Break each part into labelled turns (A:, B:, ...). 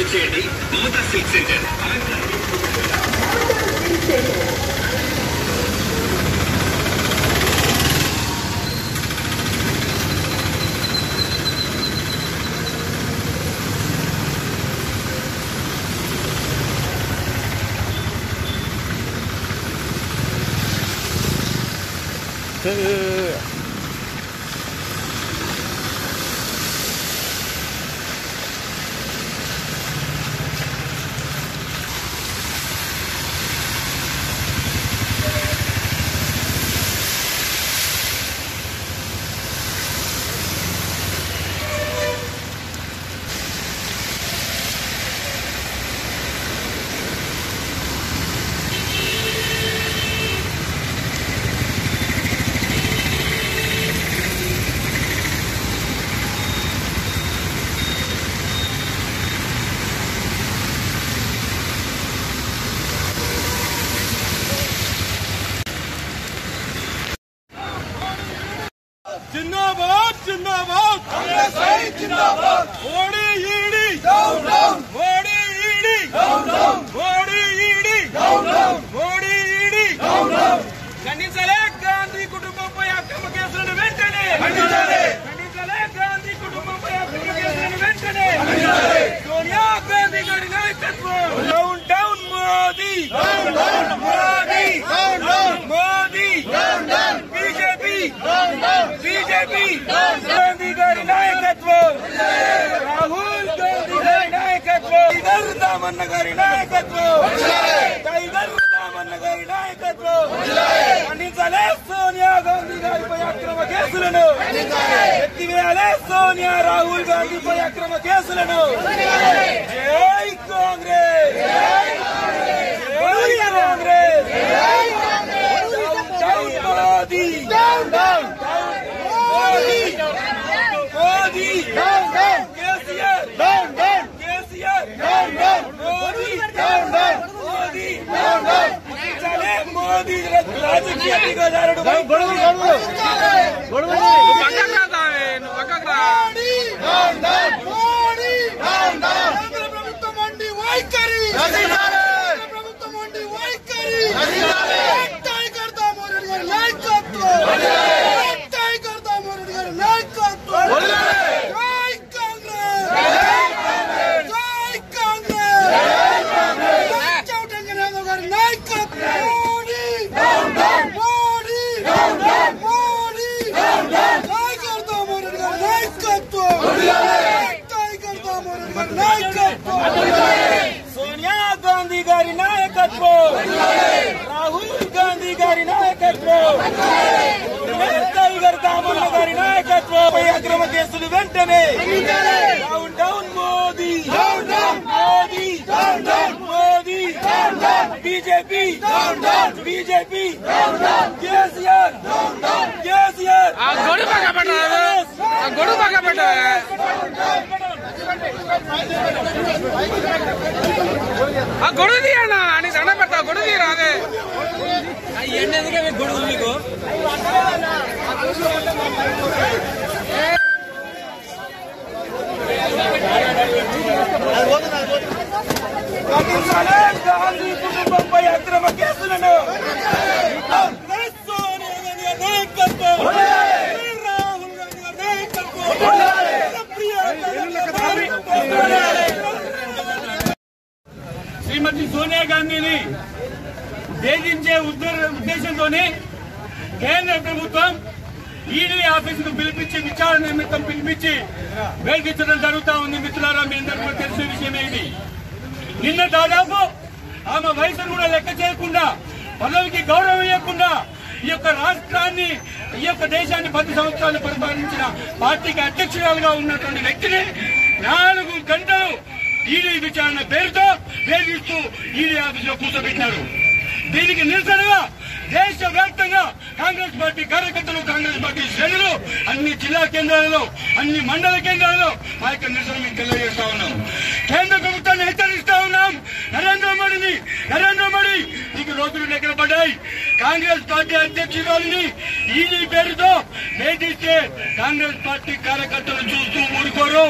A: వచ్చేయండి Mamata silk centre
B: జిందాబాద్ జిందాబాద్ జిందాబాద్ Modi ED Modi ED Modi ED Modi ED ఖండించలే గాంధీ కుటుంబంపై అక్రమ కేసులను వెంటనే ఖండించలే గాంధీ కుటుంబంపై అక్రమ కేసులను వెంటనే సోనియా గాంధీ గారి నాయకత్వం down down Modi Modi Modi BJP BJP Gandhi గారి నాయకత్వం రాహుల్ గాంధీ గారి నాయకత్వం టైగర్ దామన్న గారి నాయకత్వం టైగర్ దామన్న గారి నాయకత్వం ఖండించాలే సోనియా గాంధీ గారిపై అక్రమ కేసులను ఎత్తివేయాలే సోనియా రాహుల్ గాంధీపై అక్రమ కేసులను జై కాంగ్రెస్ జై Congress down Modi Modi Modi KCR KCR Modi Modi చలే మోదీ రాజకీయ దిగజారుడు
C: కేంద్ర ప్రభుత్వం వండి వైఖరి కేంద్ర ప్రభుత్వం వండి వైఖరి టైగర్ దామోరెడ్డి గారి నాయకత్వం టైగర్ దామోరెడ్డి గారి నాయకత్వం జై కాంగ్రెస్ జై కాంగ్రెస్ చౌటంగ యాదవ్ గారి నాయకత్వం మోడీ మోడీ మోడీ టైగర్ దామోరెడ్డి గారి నాయకత్వం టైగర్ దామోరెడ్డి గారి నాయకత్వం
B: సోనియా గాంధీ గారి నాయకత్వం రాహుల్ గాంధీ గారి నాయకత్వం టైగర్ దామన్న గారి నాయకత్వం పై అక్రమ కేసులు వెంటనే down down Modi Modi Modi BJP BJP KCR KCR
D: గొడుగు పక్క పెట్టాలి గొడుగు పక్క పెట్టాలి ఆ గొడుగు తీయన్నా అని దండ పెడతా గొడుగు తీయరా అదే
B: ఖండించాలే గాంధీ కుటుంబంపై అక్రమ కేసులను సోనియా గాంధీ గారి నాయకత్వం రాహుల్ గాంధీ గారి నాయకత్వం ప్రియాంక గాంధీ శ్రీమతి సోనియా గాంధీని వేధించే ఉద్ద- ఉద్దేశంతోనే కేంద్ర ప్రభుత్వం ఈడీ ఆఫీసుకు పిలిపించి విచారణ నిమిత్తం పిలిపించి వేధించడం జరుగుతా ఉంది మిత్రులారా మీ అందరికీ కూడా తెలిసిన విషయమే ఇది నిన్న దాదాపు ఆమె వయసును కూడా లెక్క చేయకుండా పదవికి గౌరవం ఇవ్వకుండా ఈ యొక్క రాష్ట్రాన్ని ఈ యొక్క దేశాన్ని పది సంవత్సరాలు పరిపాలించిన పార్టీకి అధ్యక్షురాలుగా ఉన్నటువంటి వ్యక్తిని నాలుగు గంటలు ఈడీ విచారణ పేరుతో వేధిస్తూ ఈడీ ఆఫీసులో కూర్చోబెట్టినారు దీనికి నిరసనగా దేశ వ్యాప్తంగా కాంగ్రెస్ పార్టీ కార్యకర్తలు కాంగ్రెస్ పార్టీ శ్రేణులు అన్ని జిల్లా కేంద్రాలలో అన్ని మండల కేంద్రాలలో మా యొక్క నిరసన మేము తెలియజేస్తా ఉన్నాం కేంద్ర ప్రభుత్వాన్ని హెచ్చరిస్తా ఉన్నాం నరేంద్ర మోడీని నరేంద్ర మోడీ నీకు రోజులు దగ్గర పడ్డాయి కాంగ్రెస్ పార్టీ అధ్యక్షురాలిని ఈడీ పేరుతో వేధిస్తే కాంగ్రెస్ పార్టీ కార్యకర్తలు చూస్తూ ఊరుకోరు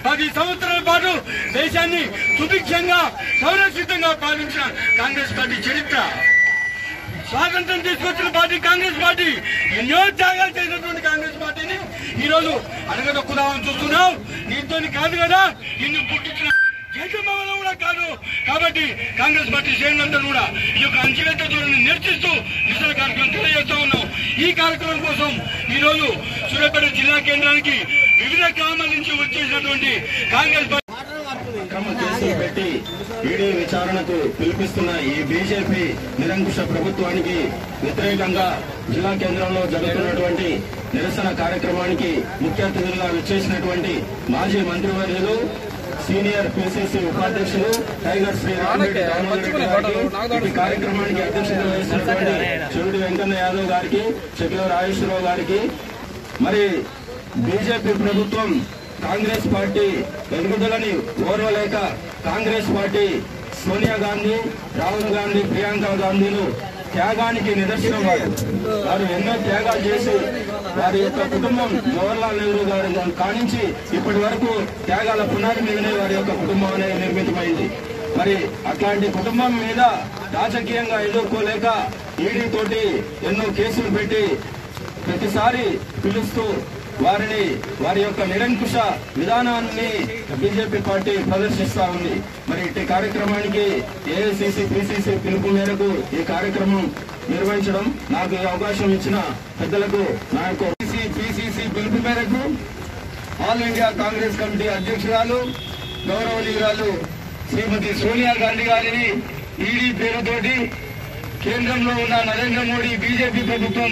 B: పది సంవత్సరాల పాటు దేశాన్ని సుభిక్షంగా సౌరక్షితంగా పాలించిన కాంగ్రెస్ పార్టీ చరిత్ర స్వాతంత్రం తీసుకొచ్చిన పార్టీ కాంగ్రెస్ పార్టీ ఎన్నో త్యాగాలు చేసినటువంటి కాంగ్రెస్ పార్టీని ఈ రోజు అడగదొక్కుదామని చూస్తున్నాం నీతో కాదు కదా నిన్ను పుట్టించిన జగన్మోహన్ కూడా కాదు కాబట్టి కాంగ్రెస్ పార్టీ శ్రేణులందరూ కూడా ఈ యొక్క అంచెలంత ధోరణి నిరసిస్తూ నిరసన కార్యక్రమం తెలియజేస్తా ఉన్నాం ఈ కార్యక్రమం కోసం ఈ రోజు సూర్యాపేట జిల్లా కేంద్రానికి వివిధ గ్రామాల నుంచి వచ్చేసినటువంటి కాంగ్రెస్ పార్టీ
E: అక్రమ కేసులు పెట్టి ఈడీ విచారణకు పిలిపిస్తున్న ఈ బీజేపీ నిరంకుశ ప్రభుత్వానికి వ్యతిరేకంగా జిల్లా కేంద్రంలో జరుగుతున్నటువంటి నిరసన కార్యక్రమానికి ముఖ్య అతిథులుగా విచ్చేసినటువంటి మాజీ మంత్రివర్యులు సీనియర్ పిసిసి ఉపాధ్యక్షులు టైగర్ శ్రీ రామిరెడ్డి దామోదర్ రెడ్డి గారికి, ఈ కార్యక్రమానికి అధ్యక్షత వహిస్తున్నటువంటి చెవిడి వెంకన్న యాదవ్ గారికి చెక్ల రాజేశ్వరరావు గారికి మరి బీజేపీ ప్రభుత్వం కాంగ్రెస్ పార్టీ ఎదుగుదలని ఓర్వలేక కాంగ్రెస్ పార్టీ సోనియా గాంధీ రాహుల్ గాంధీ ప్రియాంక గాంధీలు త్యాగానికి నిదర్శనం వారు వారు ఎన్నో త్యాగాలు చేసి వారి యొక్క కుటుంబం జవహర్లాల్ నెహ్రూ గారి కానించి ఇప్పటి వరకు త్యాగాల పునాది మీదనే వారి యొక్క కుటుంబం అనేది నిర్మితమైంది మరి అట్లాంటి కుటుంబం మీద రాజకీయంగా ఎదుర్కోలేక ఈడీ తోటి ఎన్నో కేసులు పెట్టి ప్రతిసారి పిలుస్తూ వారిని వారి యొక్క నిరంకుశ విధానాన్ని బీజేపీ పార్టీ ప్రదర్శిస్తా ఉంది మరి ఇట్టి కార్యక్రమానికి ఏఐసిసి పిసిసి పిలుపు మేరకు ఈ కార్యక్రమం నిర్వహించడం నాకు ఈ అవకాశం ఇచ్చిన పెద్దలకు నా యొక్క పిసిసి పిలుపు మేరకు ఆల్ ఇండియా కాంగ్రెస్ కమిటీ అధ్యక్షురాలు గౌరవనీయురాలు శ్రీమతి సోనియా గాంధీ గారిని ఈడీ పేరుతోటి కేంద్రంలో ఉన్న నరేంద్ర మోడీ బీజేపీ ప్రభుత్వం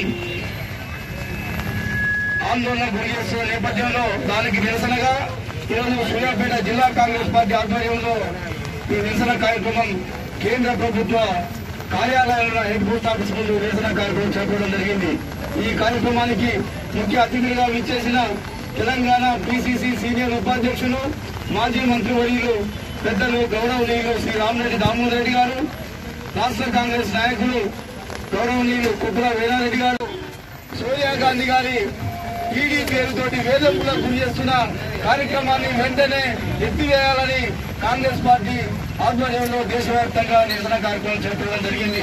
E: ఆందోళన గురి చేస్తున్న నేపథ్యంలో దానికి నిరసనగా ఈరోజు సూర్యాపేట జిల్లా కాంగ్రెస్ పార్టీ ఆధ్వర్యంలో ఈ నిరసన కార్యక్రమం కేంద్ర ప్రభుత్వ కార్యాలయంలో హెడ్ పోస్ట్ ఆఫీస్ ముందు నిరసన కార్యక్రమం చేపట్టడం జరిగింది ఈ కార్యక్రమానికి ముఖ్య అతిథులుగా విచ్చేసిన తెలంగాణ పిసిసి సీనియర్ ఉపాధ్యక్షులు మాజీ మంత్రివర్యులు పెద్దలు గౌరవనీయులు శ్రీ రామరెడ్డి దామోదర్ రెడ్డి గారు రాష్ట్ర కాంగ్రెస్ నాయకులు గౌరవనీయులు కుట్ర వీరారెడ్డి గారు సోనియా గాంధీ గారి ఈడీ పేరుతోటి వేధింపులకు గురి చేస్తున్న కార్యక్రమాన్ని వెంటనే ఎత్తివేయాలని కాంగ్రెస్ పార్టీ ఆధ్వర్యంలో దేశవ్యాప్తంగా నిరసన కార్యక్రమం చేపట్టడం జరిగింది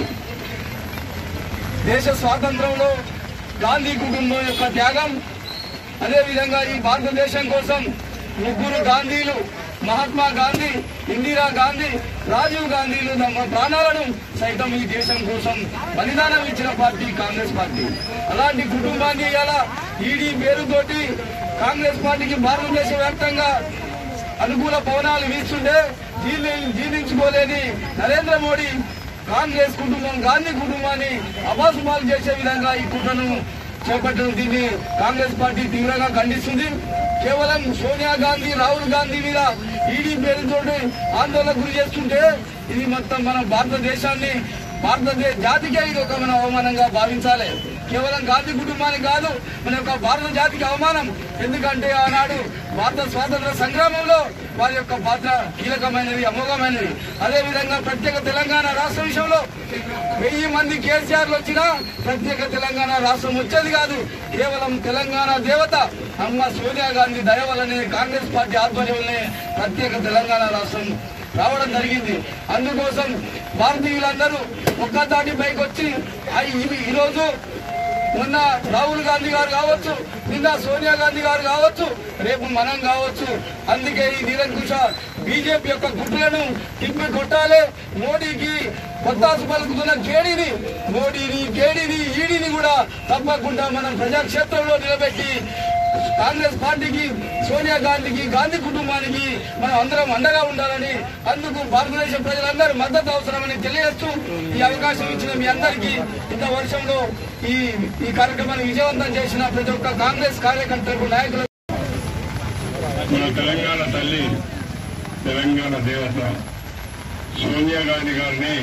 E: దేశ స్వాతంత్రంలో గాంధీ కుటుంబం యొక్క త్యాగం అదేవిధంగా ఈ భారతదేశం కోసం ముగ్గురు గాంధీలు మహాత్మా గాంధీ ఇందిరా గాంధీ రాజీవ్ గాంధీలు తమ ప్రాణాలను సైతం ఈ దేశం కోసం బలిదానం ఇచ్చిన పార్టీ కాంగ్రెస్ పార్టీ అలాంటి కుటుంబాన్ని ఇలా ఈడీ పేరుతోటి కాంగ్రెస్ పార్టీకి భారతదేశ వ్యాప్తంగా అనుకూల పవనాలు వీస్తుంటే జీర్ణి జీర్ణించుకోలేని నరేంద్ర మోడీ కాంగ్రెస్ కుటుంబం గాంధీ కుటుంబాన్ని అబాసుపాలు చేసే విధంగా ఈ కుట్రను చేపట్టడం దీన్ని కాంగ్రెస్ పార్టీ తీవ్రంగా ఖండిస్తుంది కేవలం సోనియా గాంధీ రాహుల్ గాంధీ మీద ఈడీ పేరుతో ఆందోళన గురి చేస్తుంటే ఇది మొత్తం మన భారతదేశాన్ని భారతదేశ జాతికే ఇది ఒక మన అవమానంగా భావించాలి కేవలం గాంధీ కుటుంబానికి కాదు మన యొక్క భారత జాతికి అవమానం ఎందుకంటే ఆనాడు భారత స్వాతంత్ర సంగ్రామంలో వారి యొక్క పాత్ర కీలకమైనది అమోఘమైనది అదేవిధంగా ప్రత్యేక తెలంగాణ రాష్ట్ర విషయంలో వెయ్యి మంది కేసీఆర్లు వచ్చినా ప్రత్యేక తెలంగాణ రాష్ట్రం వచ్చేది కాదు కేవలం తెలంగాణ దేవత అమ్మ సోనియా గాంధీ దయ వల్లనే కాంగ్రెస్ పార్టీ ఆధ్వర్యంలోనే ప్రత్యేక తెలంగాణ రాష్ట్రం రావడం జరిగింది అందుకోసం భారతీయులందరూ ఒక్కదాటి పైకి వచ్చి ఆ- ఈ- ఈరోజు మొన్న రాహుల్ గాంధీ గారు కావచ్చు నిన్న సోనియా గాంధీ గారు కావచ్చు రేపు మనం కావచ్చు అందుకే ఈ నిరంకుశ బీజేపీ యొక్క గుట్లను తిప్పి కొట్టాలి మోడీకి కొత్తాసు పలుకుతున్న కేడీని మోడీని కేడీని ఈడీని కూడా తప్పకుండా మనం ప్రజాక్షేత్రంలో నిలబెట్టి కాంగ్రెస్ పార్టీకి సోనియా గాంధీకి గాంధీ కుటుంబానికి మనం అందరం అండగా ఉండాలని అందుకు భారతదేశ ప్రజలందరూ మద్దతు అవసరమని తెలియజేస్తూ ఈ అవకాశం ఇచ్చిన మీ అందరికీ ఇంత వర్షంలో ఈ ఈ కార్యక్రమాన్ని విజయవంతం చేసిన ప్రతి ఒక్క కాంగ్రెస్ కార్యకర్తలకు నాయకులకు
F: మన తెలంగాణ తల్లి తెలంగాణ దేవత సోనియా గాంధీ గారిని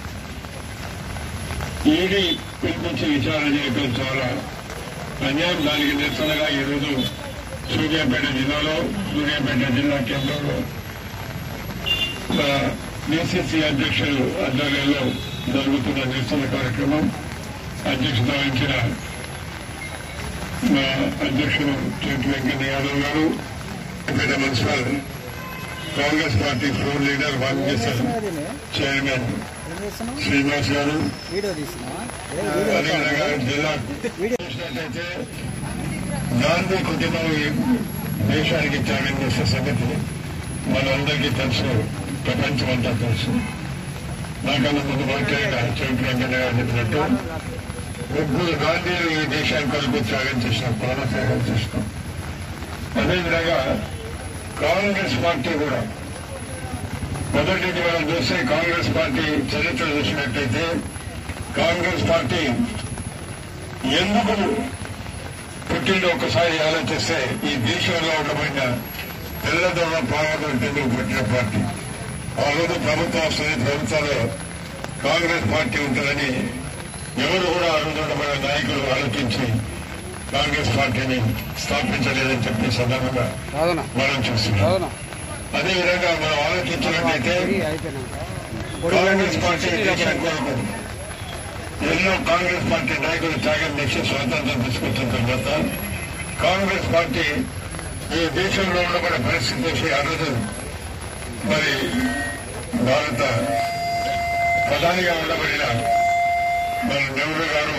F: ఈడీ పిలిపించి విచారణ చేయడం చాలా అన్యాయం దానికి నిరసనగా ఈరోజు సూర్యాపేట జిల్లాలో సూర్యాపేట జిల్లా కేంద్రంలో డిసిసి అధ్యక్షులు ఆధ్వర్యంలో జరుగుతున్న నిరసన కార్యక్రమం అధ్యక్షత వహించిన మా అధ్యక్షులు చెట్టు వెంకన్న యాదవ్ గారు ఇక్కడ municipal Congress party floor leader Valmiki chairman Srinivas గారు
G: వీడియో తీసినావా
F: అదేవిధంగా జిల్లా చూసినట్లయితే గాంధీ కుటుంబం ఈ దేశానికి త్యాగం చేసే సంగతి మనందరికీ తెలుసు ప్రపంచం అంతా తెలుసు నాకన్నా ముందు మాట్లాడిన చౌక్ వెంకయ్య గారు చెప్పినట్టు ముగ్గురు గాంధీలు ఈ దేశానికి కొరకు త్యాగం చేసిన ప్రాణత్యాగం చేసిన అదేవిధంగా కాంగ్రెస్ పార్టీ కూడా మొదటిది మనం చూస్తే కాంగ్రెస్ పార్టీ చరిత్ర చూసినట్టయితే కాంగ్రెస్ పార్టీ ఎందుకు పుట్టిందో ఒకసారి ఆలోచిస్తే ఈ దేశంలో ఉండబడిన తెల్లదొర పార్లమెంట్ పుట్టిన పార్టీ ఆ రోజు ప్రభుత్వం వస్తుంది ప్రభుత్వంలో కాంగ్రెస్ పార్టీ ఉంటుందని ఎవరు కూడా ఆ రోజు ఉండబడిన నాయకులు ఆలోచించి కాంగ్రెస్ పార్టీని స్థాపించలేదని చెప్పే సందర్భంగా
D: అవునా
F: మనం చూస్తున్నాం
D: అవునా
F: అదేవిధంగా మనం ఆలోచించినట్లయితే
G: అయిపోయినాక
F: కాంగ్రెస్ పార్టీ దేశం కొరకు ఎన్నో కాంగ్రెస్ పార్టీ నాయకులు త్యాగం చేసి స్వాతంత్రం తీసుకొచ్చిన తర్వాత కాంగ్రెస్ పార్టీ ఈ దేశంలో ఉండబడిన పరిస్థితి చూసి ఆ రోజు మరి భారత ప్రధానిగా ఉండబడిన మన నెహ్రూ గారు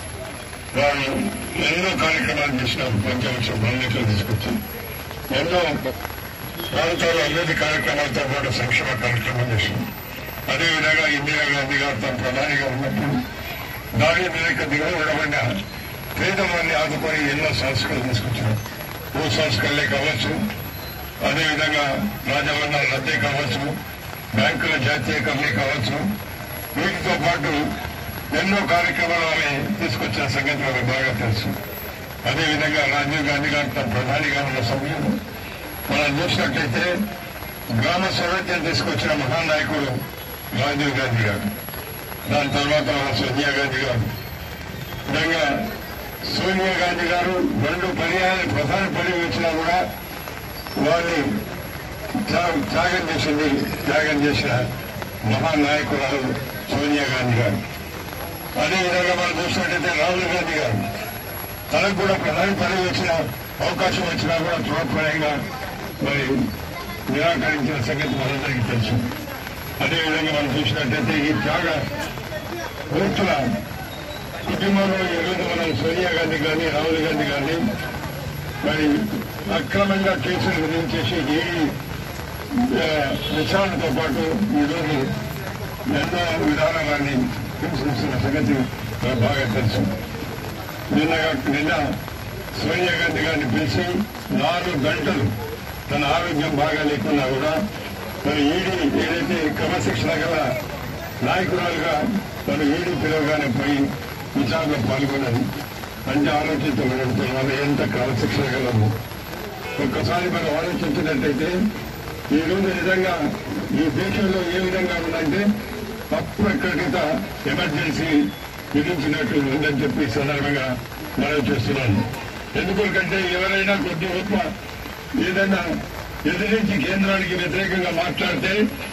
F: వారు ఎన్నో కార్యక్రమాలు చేసినారు పంచలక్ష బాధ్యతలు తీసుకొచ్చి ఎన్నో ప్రాంతాల్లో అభివృద్ధి కార్యక్రమాలతో పాటు సంక్షేమ కార్యక్రమాలు చేసింది అదేవిధంగా ఇందిరాగాంధీ గారు తన ప్రధానిగా ఉన్నప్పుడు దాడి మీద దిగువ ఉండబడిన పేదవారిని ఆదుకొని ఎన్నో సంస్కృతులు తీసుకొచ్చారు భూ సంస్కరణలే కావచ్చు అదేవిధంగా రాజవరణాల రద్దే కావచ్చు బ్యాంకుల జాతీయకరణే కావచ్చు వీటితో పాటు ఎన్నో కార్యక్రమాలు ఆమె తీసుకొచ్చిన సంగతి మనకు బాగా తెలుసు అదేవిధంగా రాజీవ్ గాంధీ గారు తన ప్రధానిగా ఉన్న సమయంలో మనం చూసినట్లయితే గ్రామ స్వరాజ్యం తీసుకొచ్చిన మహానాయకుడు రాజీవ్ గాంధీ గారు దాని తర్వాత సోనియా గాంధీ గారు విధంగా సోనియా గాంధీ గారు రెండు పర్యాయాలు ప్రధాని పదవి వచ్చినా కూడా వారిని త్యాగం త్యాగం చేసింది త్యాగం చేసిన మహానాయకురాలు సోనియా గాంధీ గారు అదేవిధంగా మనం చూసినట్టయితే రాహుల్ గాంధీ గారు తనకు కూడా ప్రధాని పదవి వచ్చిన అవకాశం వచ్చినా కూడా తృణప్రాయంగా మరి నిరాకరించిన సంగతి మనందరికీ తెలుసు అదేవిధంగా మనం చూసినట్టయితే ఈ త్యాగ పూర్తుల కుటుంబంలో ఈరోజు మనం సోనియా గాంధీ కానీ రాహుల్ గాంధీ కానీ మరి అక్రమంగా కేసులు విధించేసి ఈడీ ఆ, విచారణతో పాటు ఈరోజు ఎన్నో విధానాన్ని హింసిస్తున్న సంగతి మనకు బాగా తెలుసు నిన్న నిన్న సోనియా గాంధీ గారిని పిలిచి నాలుగు గంటలు తన ఆరోగ్యం బాగా లేకున్నా కూడా మరి ఈడీ ఏదైతే క్రమశిక్షణ గల నాయకురాలుగా తను ఈడీ పిలవగానే పోయి విచారణలో పాల్గొన్నది అంటే ఆలోచించగలుగుతాం వాళ్ళు ఎంత క్రమశిక్షణ గలము ఒక్కసారి మనం ఆలోచించినట్టయితే ఈ రోజు నిజంగా ఈ దేశంలో ఏ విధంగా ఉందంటే అప్రకటిత ఎమర్జెన్సీ విధించినట్టు ఉందని చెప్పి ఈ సందర్భంగా మనం చేస్తున్నాను ఎందుకంటే ఎవరైనా కొద్ది గొప్ప ఏదైనా ఎదిరించి కేంద్రానికి వ్యతిరేకంగా మాట్లాడితే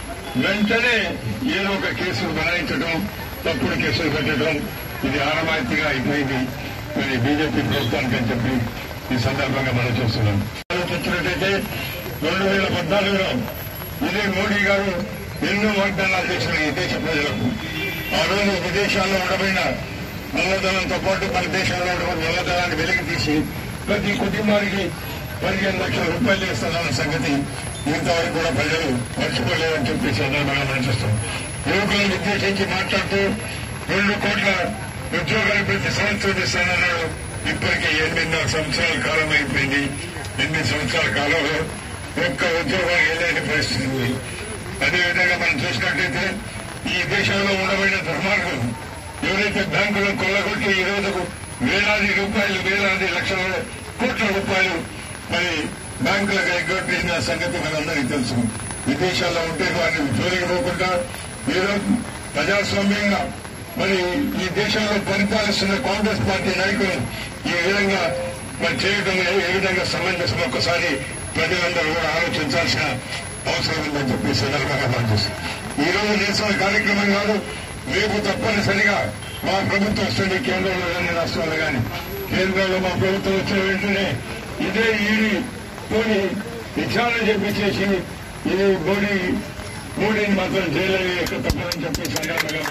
F: వెంటనే ఏదో ఒక కేసులు బనాయించడం తప్పుడు కేసులు పెట్టడం ఇది ఆనవాయితీగా అయిపోయింది మరి బీజేపీ ప్రభుత్వానికి అని చెప్పి ఈ సందర్భంగా మనం చూస్తున్నాం ఆలోచించినట్టయితే రెండు వేల పద్నాలుగులో ఇదే మోడీ గారు ఎన్నో వాగ్దానాలు చేసిన ఈ దేశ ప్రజలకు ఆ రోజు విదేశాల్లో ఉండబడిన నల్లధనంతో పాటు మన దేశంలో ఉండబడిన నల్లధనాన్ని వెలికి తీసి ప్రతి కుటుంబానికి పదిహేను లక్షల రూపాయలు ఇస్తానన్న సంగతి ఇంతవరకు కూడా ప్రజలు మర్చిపోలేదని చెప్పి ఈ సందర్భంగా మనం చూస్తాం యువకులను ఉద్దేశించి మాట్లాడుతూ రెండు కోట్ల ఉద్యోగాలు ప్రతి సంవత్సరం ఇస్తానన్నాడు ఇప్పటికే ఎనిమిదిన్నర సంవత్సరాల కాలం అయిపోయింది ఎనిమిది సంవత్సరాల కాలంలో ఒక్క ఉద్యోగం వెళ్ళని పరిస్థితి ఉంది అదేవిధంగా మనం చూసినట్లయితే ఈ దేశంలో ఉండబడిన దుర్మార్గం ఎవరైతే బ్యాంకులను కొల్లగొట్టి ఈ రోజుకు వేలాది రూపాయలు వేలాది లక్షల కోట్ల రూపాయలు మరి బ్యాంకులకు ఎగ్గొట్టిన సంగతి మనందరికీ తెలుసు విదేశాల్లో ఉంటే వారిని జోలికి పోకుండా ఈరోజు ప్రజాస్వామ్యంగా మరి ఈ దేశంలో పరిపాలిస్తున్న కాంగ్రెస్ పార్టీ నాయకులు ఈ విధంగా మరి చేయడం ఏ విధంగా సమంజసం ఒక్కసారి ప్రజలందరూ కూడా ఆలోచించాల్సిన అవసరం ఉందని చెప్పి సందర్భంగా పనిచేస్తాం ఈ రోజు నిరసన కార్యక్రమం కాదు రేపు తప్పనిసరిగా మా ప్రభుత్వం వస్తుంది కేంద్రంలో కానీ రాష్ట్రాల్లో కానీ కేంద్రంలో మా ప్రభుత్వం వచ్చిన వెంటనే ఇదే ఈడీ తోని విచారణ చేపించేసి ఇది మోడీ మోడీని మాత్రం జైలు ఎక్కడ తప్పదని చెప్పి సందర్భంగా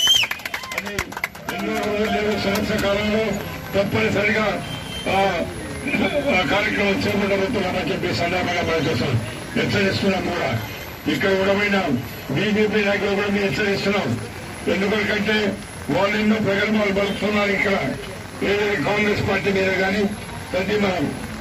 F: అది ఎన్నో రోజులు లేదు సంవత్సర కాలంలో తప్పనిసరిగా ఆ ఆ కార్యక్రమం చేపట్టబోతున్నామని చెప్పి సందర్భంగా మనం చూస్తాం హెచ్చరిస్తున్నాం కూడా ఇక్కడ కూడా పోయినా బీజేపీ నాయకులు కూడా మేము హెచ్చరిస్తున్నాం ఎందుకంటే వాళ్ళు ఎన్నో ప్రగల్భాలు పలుకుతున్నారు ఇక్కడ ఏదైతే కాంగ్రెస్ పార్టీ మీద కానీ ప్రతి మన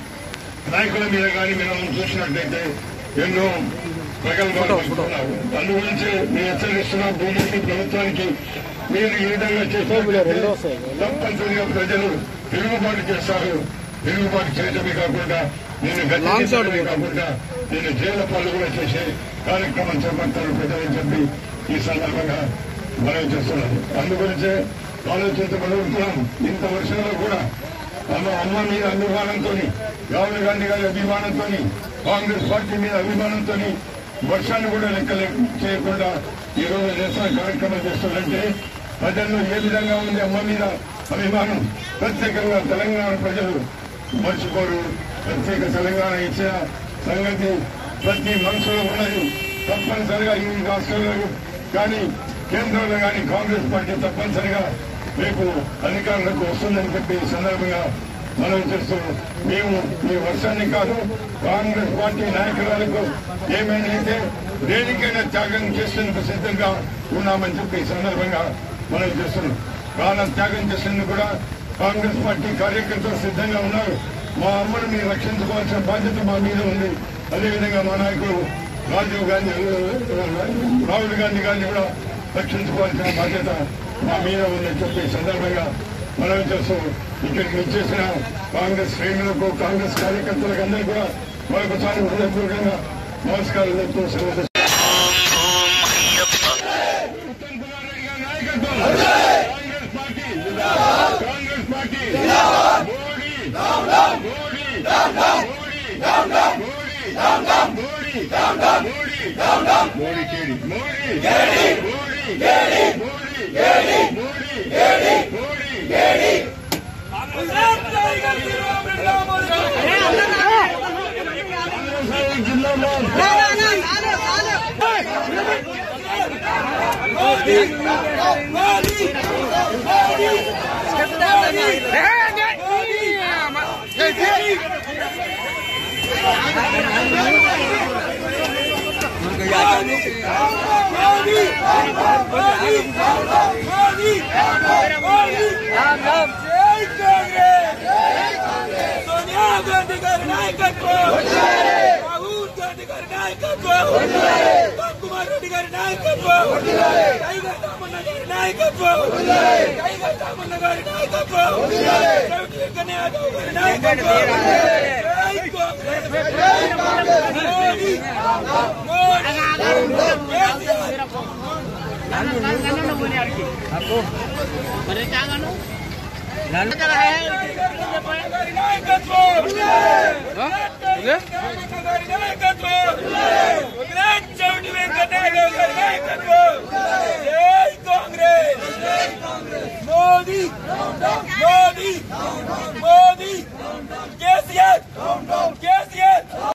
F: నాయకుల మీద కానీ మనం చూసినట్లయితే ఎన్నో ప్రగల్భాలు పలుకుతున్నారు అందు గురించి మేము హెచ్చరిస్తున్నాం భూమికి ప్రభుత్వానికి మీరు ఈ విధంగా చేస్తే తప్పనిసరిగా ప్రజలు తిరుగుబాటు చేస్తారు తిరుగుబాటు చేయడమే కాకుండా నేను గతి కాకుండా నేను జైలు పనులు కూడా చేసే కార్యక్రమం చేపడతారు ప్రజలని చెప్పి ఈ సందర్భంగా మనం చేస్తున్నాను అందు గురించే ఆలోచించబడుతున్నాం ఇంత వర్షంలో కూడా అమ్మ అమ్మ మీద అభిమానంతో రాహుల్ గాంధీ గారి అభిమానంతో కాంగ్రెస్ పార్టీ మీద అభిమానంతో వర్షాన్ని కూడా లెక్క చేయకుండా ఈ రోజు నిరసన కార్యక్రమం చేస్తుందంటే ప్రజల్లో ఏ విధంగా ఉంది అమ్మ మీద అభిమానం ప్రత్యేకంగా తెలంగాణ ప్రజలు మర్చిపోరు ప్రత్యేక తెలంగాణ ఇచ్చిన సంగతి ప్రతి మనసులో ఉన్నది తప్పనిసరిగా ఈ రాష్ట్రంలో కానీ కేంద్రంలో కానీ కాంగ్రెస్ పార్టీ తప్పనిసరిగా రేపు అధికారులకు వస్తుందని చెప్పి ఈ సందర్భంగా మనం చేస్తూ మేము ఈ వర్షాన్ని కాదు కాంగ్రెస్ పార్టీ నాయకురాలకు ఏమైనా అయితే దేనికైనా త్యాగం చేసేందుకు సిద్ధంగా ఉన్నామని చెప్పి ఈ సందర్భంగా మనం చేస్తున్నాం ప్రాణ త్యాగం చేసేందుకు కూడా కాంగ్రెస్ పార్టీ కార్యకర్తలు సిద్ధంగా ఉన్నారు మా అమ్మను మీరు రక్షించుకోవాల్సిన బాధ్యత మా మీద ఉంది అదేవిధంగా మా నాయకులు రాజీవ్ గాంధీ రాహుల్ గాంధీ గారిని కూడా రక్షించుకోవాల్సిన బాధ్యత మా మీద ఉందని చెప్పి ఈ సందర్భంగా మనం చేస్తూ ఇక్కడికి వచ్చేసిన కాంగ్రెస్ శ్రేణులకు కాంగ్రెస్ కార్యకర్తలకు అందరికీ కూడా మరొకసారి హృదయపూర్వకంగా నమస్కారాలు చెప్తూ సెలవు తీసుకుంటున్నాను. ఉత్తమ్ కుమార్ రెడ్డి గారి నాయకత్వం కాంగ్రెస్ పార్టీ కాంగ్రెస్ పార్టీ మోడీ మోడీ మోడీ మోడీ మోడీ మోడీ కేడి మోడీ మోడీ మోడీ మోడీ మోడీ
C: సోనియా గాంధీ గారి నాయకత్వం రాహుల్ గాంధీ గారి నాయకత్వం ఉత్తమ్ కుమార్ రెడ్డి గారి నాయకత్వం టైగర్ రామన్న గారి నాయకత్వం టైగర్ రామన్న గారి నాయకత్వం చౌకీ కన్యాయాదవ్ గారి నాయకత్వం జై కాంగ్రెస్ మోడీ మోడీ కేసీఆర్ గారి నాయకత్వం